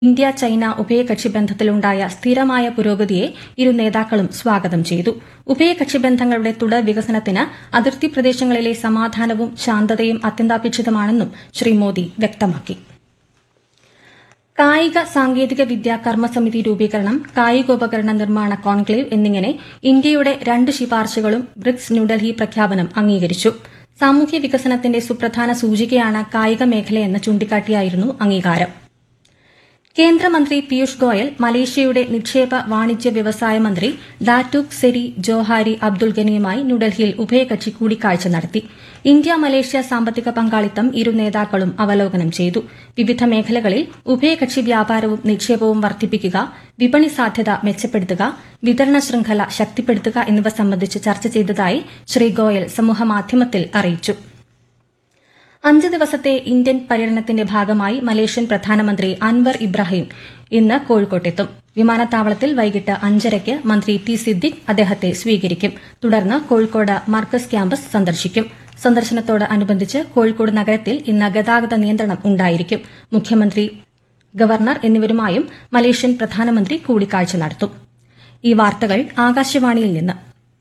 India China ഉഭയകക്ഷി ബന്ധത്തിലുണ്ടായ സ്ഥിരമായ പുരോഗതിയെ ഇരു നേതാക്കളും സ്വാഗതം ചെയ്തു ഉഭയകക്ഷി ബന്ധങ്ങളുടെ തുടർ വികസനത്തിന് അതിർത്തി പ്രദേശങ്ങളിലെ സമാധാനവും ശാന്തതയും അത്യന്താപേക്ഷിതമാണെന്നും ശ്രീ മോദി വ്യക്തമാക്കി കായിക സാങ്കേതിക വിദ്യ കർമ്മസമിതി രൂപീകരണം കായികോപകരണ നിർമ്മാണ കോൺക്ലേവ് എന്നിങ്ങനെ ഇന്ത്യയുടെ രണ്ട് ശുപാർശകളും ബ്രിക്സ് ന്യൂഡൽഹി പ്രഖ്യാപനം അംഗീകരിച്ചു സാമൂഹ്യ വികസനത്തിന്റെ സുപ്രധാന സൂചികയാണ് കായിക മേഖലയെന്ന് ചൂണ്ടിക്കാട്ടിയായിരുന്നു അംഗീകാരം കേന്ദ്രമന്ത്രി പീയൂഷ് ഗോയൽ മലേഷ്യയുടെ നിക്ഷേപ വാണിജ്യ വ്യവസായ മന്ത്രി ഡാറ്റൂക് സെരി ജോഹാരി അബ്ദുൾ ഗനിയുമായി ന്യൂഡൽഹിയിൽ ഉഭയകക്ഷി കൂടിക്കാഴ്ച നടത്തി ഇന്ത്യ മലേഷ്യ സാമ്പത്തിക പങ്കാളിത്തം ഇരു നേതാക്കളും അവലോകനം ചെയ്തു വിവിധ മേഖലകളിൽ ഉഭയകക്ഷി വ്യാപാരവും നിക്ഷേപവും വർദ്ധിപ്പിക്കുക വിപണി സാധ്യത മെച്ചപ്പെടുത്തുക വിതരണ ശൃംഖല ശക്തിപ്പെടുത്തുക എന്നിവ സംബന്ധിച്ച് ചർച്ച ചെയ്തതായി ശ്രീ ഗോയൽ സമൂഹമാധ്യമത്തിൽ അറിയിച്ചു അഞ്ച് ദിവസത്തെ ഇന്ത്യൻ പര്യടനത്തിന്റെ ഭാഗമായി മലേഷ്യൻ പ്രധാനമന്ത്രി അൻവർ ഇബ്രാഹിം ഇന്ന് കോഴിക്കോട്ടെത്തും വിമാനത്താവളത്തിൽ വൈകിട്ട് അഞ്ചരയ്ക്ക് മന്ത്രി ടി സിദ്ദിഖ് അദ്ദേഹത്തെ സ്വീകരിക്കും തുടർന്ന് കോഴിക്കോട് മർക്കസ് ക്യാമ്പസ് സന്ദർശിക്കും സന്ദർശനത്തോടനുബന്ധിച്ച് കോഴിക്കോട് നഗരത്തിൽ ഇന്ന് ഗതാഗത നിയന്ത്രണം ഉണ്ടായിരിക്കും മുഖ്യമന്ത്രി ഗവർണർ എന്നിവരുമായും മലേഷ്യൻ പ്രധാനമന്ത്രി കൂടിക്കാഴ്ച നടത്തും ഈ വാർത്തകൾ ആകാശവാണിയിൽ നിന്ന്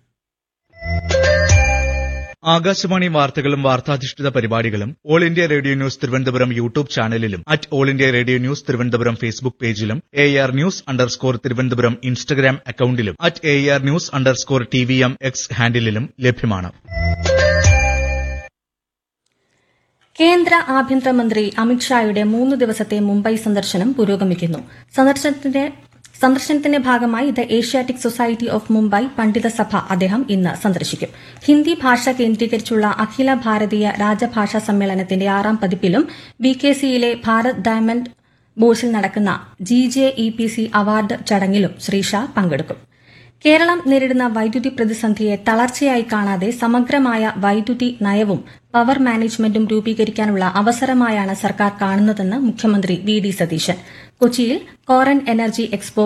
ആകാശവാണി വാർത്തകളും വാർത്താധിഷ്ഠിത പരിപാടികളും all India radio news Thiruvananthapuram YouTube ചാനലിലും at all India radio news Thiruvananthapuram Facebook പേജിലും A R news underscore Thiruvananthapuram Instagram അക്കൌണ്ടിലും at A R news underscore T V M X ഹാൻഡിലും ലഭ്യമാണ് കേന്ദ്ര ആഭ്യന്തരമന്ത്രി അമിത്ഷായുടെ മൂന്ന് ദിവസത്തെ മുംബൈ സന്ദർശനം പുരോഗമിക്കുന്നു സന്ദർശനത്തിന്റെ സന്ദർശനത്തിന്റെ ഭാഗമായി the Asiatic society of Mumbai പണ്ഡിത സഭ അദ്ദേഹം ഇന്ന് സന്ദർശിക്കും ഹിന്ദി ഭാഷ കേന്ദ്രീകരിച്ചുള്ള അഖില ഭാരതീയ രാജഭാഷാ സമ്മേളനത്തിന്റെ ആറാം പതിപ്പിലും ബി കെ സിയിലെ ഭാരത് ഡയമണ്ട് ബോഴ്സിൽ നടക്കുന്ന G J E P C award ചടങ്ങിലും ശ്രീ ഷാ പങ്കെടുക്കും കേരളം നേരിടുന്ന വൈദ്യുതി പ്രതിസന്ധിയെ തളർച്ചയായി കാണാതെ സമഗ്രമായ വൈദ്യുതി നയവും പവർ മാനേജ്മെന്റും രൂപീകരിക്കാനുള്ള അവസരമായാണ് സർക്കാർ കാണുന്നതെന്ന് മുഖ്യമന്ത്രി വി ഡി സതീശൻ കൊച്ചിയിൽ കോറൻ എനർജി എക്സ്പോ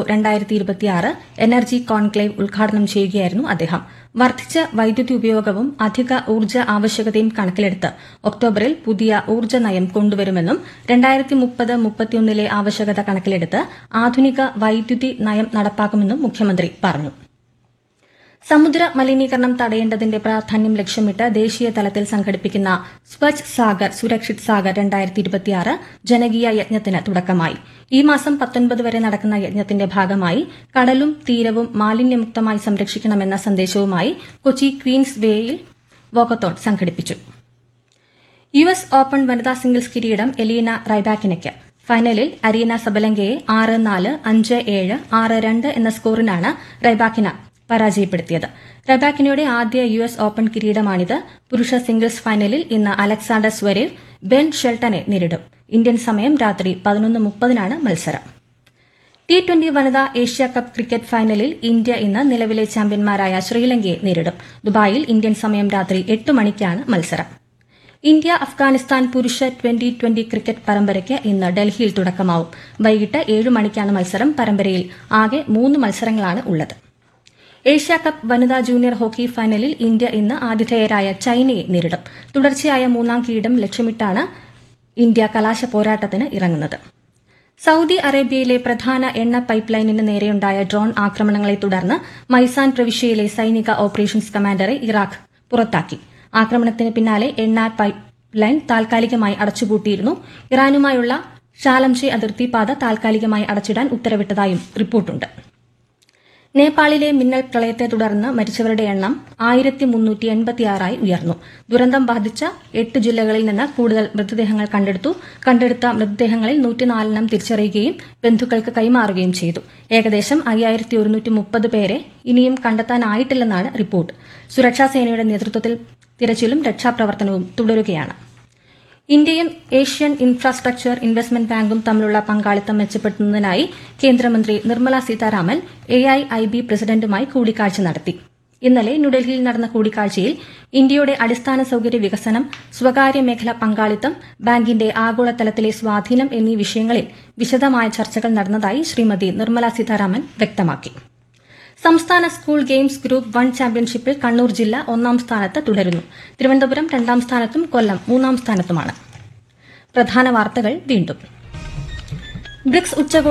എനർജി കോൺക്ലേവ് ഉദ്ഘാടനം ചെയ്യുകയായിരുന്നു അദ്ദേഹം വർദ്ധിച്ച വൈദ്യുതി ഉപയോഗവും അധിക ഊർജ്ജ ആവശ്യകതയും കണക്കിലെടുത്ത് ഒക്ടോബറിൽ പുതിയ ഊർജ്ജ നയം കൊണ്ടുവരുമെന്നും രണ്ടായിരത്തി മുപ്പത് മുപ്പത്തിയൊന്നിലെ ആവശ്യകത കണക്കിലെടുത്ത് ആധുനിക വൈദ്യുതി നയം നടപ്പാക്കുമെന്നും മുഖ്യമന്ത്രി പറഞ്ഞു സമുദ്ര മലിനീകരണം തടയേണ്ടതിന്റെ പ്രാധാന്യം ലക്ഷ്യമിട്ട് ദേശീയ തലത്തിൽ സംഘടിപ്പിക്കുന്ന സ്വച്ഛ് സാഗർ സുരക്ഷിത് സാഗർ രണ്ടായിരത്തി ഇരുപത്തിയാറ് ജനകീയ യജ്ഞത്തിന് തുടക്കമായി ഈ മാസം പത്തൊൻപത് വരെ നടക്കുന്ന യജ്ഞത്തിന്റെ ഭാഗമായി കടലും തീരവും മാലിന്യമുക്തമായി സംരക്ഷിക്കണമെന്ന സന്ദേശവുമായി കൊച്ചി ക്വീൻസ് വേയിൽ വോക്കത്തോൺ സംഘടിപ്പിച്ചു യു എസ് ഓപ്പൺ വനിതാ സിംഗിൾസ് കിരീടം എലീന റൈബാക്കിനയ്ക്ക് ഫൈനലിൽ അരീന സബലങ്കയെ ആറ് നാല് അഞ്ച് ഏഴ് ആറ് രണ്ട് എന്ന സ്കോറിനാണ് റൈബാക്കിന പരാജയപ്പെടുത്തിയത് റബാക്കിനയുടെ ആദ്യ യു എസ് ഓപ്പൺ കിരീടമാണിത് പുരുഷ സിംഗിൾസ് ഫൈനലിൽ ഇന്ന് അലക്സാണ്ടർ സ്വരേവ് ബെൻ ഷെൽട്ടനെ നേരിടും ഇന്ത്യൻ സമയം രാത്രി പതിനൊന്ന് മുപ്പതിനാണ് മത്സരം ടി ട്വന്റി വനിതാ ഏഷ്യ കപ്പ് ക്രിക്കറ്റ് ഫൈനലിൽ ഇന്ത്യ ഇന്ന് നിലവിലെ ചാമ്പ്യന്മാരായ ശ്രീലങ്കയെ നേരിടും ദുബായിൽ ഇന്ത്യൻ സമയം രാത്രി എട്ട് മണിക്കാണ് മത്സരം ഇന്ത്യ അഫ്ഗാനിസ്ഥാൻ പുരുഷ ട്വന്റി ട്വന്റി ക്രിക്കറ്റ് പരമ്പരയ്ക്ക് ഇന്ന് ഡൽഹിയിൽ തുടക്കമാവും വൈകിട്ട് ഏഴ് മണിക്കാണ് മത്സരം പരമ്പരയിൽ ആകെ മൂന്ന് മത്സരങ്ങളാണ് ഉള്ളത് ഏഷ്യ കപ്പ് വനിതാ ജൂനിയർ ഹോക്കി ഫൈനലിൽ ഇന്ത്യ ഇന്ന് ആതിഥേയരായ ചൈനയെ നേരിടും തുടർച്ചയായ മൂന്നാം കിരീടം ലക്ഷ്യമിട്ടാണ് ഇന്ത്യ കലാശ പോരാട്ടത്തിന് ഇറങ്ങുന്നത് സൌദി അറേബ്യയിലെ പ്രധാന എണ്ണ പൈപ്പ് ലൈനിന് നേരെയുണ്ടായ ഡ്രോൺ ആക്രമണങ്ങളെ തുടർന്ന് മൈസാൻ പ്രവിശ്യയിലെ സൈനിക ഓപ്പറേഷൻസ് കമാൻഡറെ ഇറാഖ് പുറത്താക്കി ആക്രമണത്തിന് പിന്നാലെ എണ്ണ പൈപ്പ് ലൈൻ താൽക്കാലികമായി അടച്ചുപൂട്ടിയിരുന്നു ഇറാനുമായുള്ള ഷാലംഷെ അതിർത്തി പാത താൽക്കാലികമായി അടച്ചിടാൻ ഉത്തരവിട്ടതായും റിപ്പോർട്ടുണ്ട് നേപ്പാളിലെ മിന്നൽ പ്രളയത്തെ തുടർന്ന് മരിച്ചവരുടെ എണ്ണം ആയിരത്തി മുന്നൂറ്റി എൺപത്തിയാറായി ഉയർന്നു ദുരന്തം ബാധിച്ച എട്ട് ജില്ലകളിൽ നിന്ന് കൂടുതൽ മൃതദേഹങ്ങൾ കണ്ടെടുത്തു കണ്ടെടുത്ത മൃതദേഹങ്ങളിൽ നൂറ്റിനാലെണ്ണം തിരിച്ചറിയുകയും ബന്ധുക്കൾക്ക് കൈമാറുകയും ചെയ്തു ഏകദേശം അയ്യായിരത്തി ഒരുന്നൂറ്റി മുപ്പത് പേരെ ഇനിയും കണ്ടെത്താനായിട്ടില്ലെന്നാണ് റിപ്പോർട്ട് സുരക്ഷാസേനയുടെ നേതൃത്വത്തിൽ തിരച്ചിലും രക്ഷാപ്രവർത്തനവും തുടരുകയാണ് ഇന്ത്യയും ഏഷ്യൻ ഇൻഫ്രാസ്ട്രക്ചർ ഇൻവെസ്റ്റ്മെന്റ് ബാങ്കും തമ്മിലുള്ള പങ്കാളിത്തം മെച്ചപ്പെടുത്തുന്നതിനായി കേന്ദ്രമന്ത്രി Nirmala Sitharaman A I I B പ്രസിഡന്റുമായി കൂടിക്കാഴ്ച നടത്തി ഇന്നലെ ന്യൂഡൽഹിയിൽ നടന്ന കൂടിക്കാഴ്ചയിൽ ഇന്ത്യയുടെ അടിസ്ഥാന സൌകര്യ വികസനം സ്വകാര്യ മേഖല പങ്കാളിത്തം ബാങ്കിന്റെ ആഗോളതലത്തിലെ സ്വാധീനം എന്നീ വിഷയങ്ങളിൽ വിശദമായ ചർച്ചകൾ നടന്നതായി ശ്രീമതി നിർമ്മല സീതാരാമൻ വ്യക്തമാക്കി സംസ്ഥാന സ്കൂൾ ഗെയിംസ് ഗ്രൂപ്പ് വൺ ചാമ്പ്യൻഷിപ്പിൽ കണ്ണൂർ ജില്ല ഒന്നാം സ്ഥാനത്ത് തുടരുന്നു തിരുവനന്തപുരം രണ്ടാം സ്ഥാനത്തും കൊല്ലം മൂന്നാം സ്ഥാനത്തുമാണ് പ്രധാന വാർത്തകൾ വീണ്ടും ബ്രിക്സ് ഉച്ചകോടി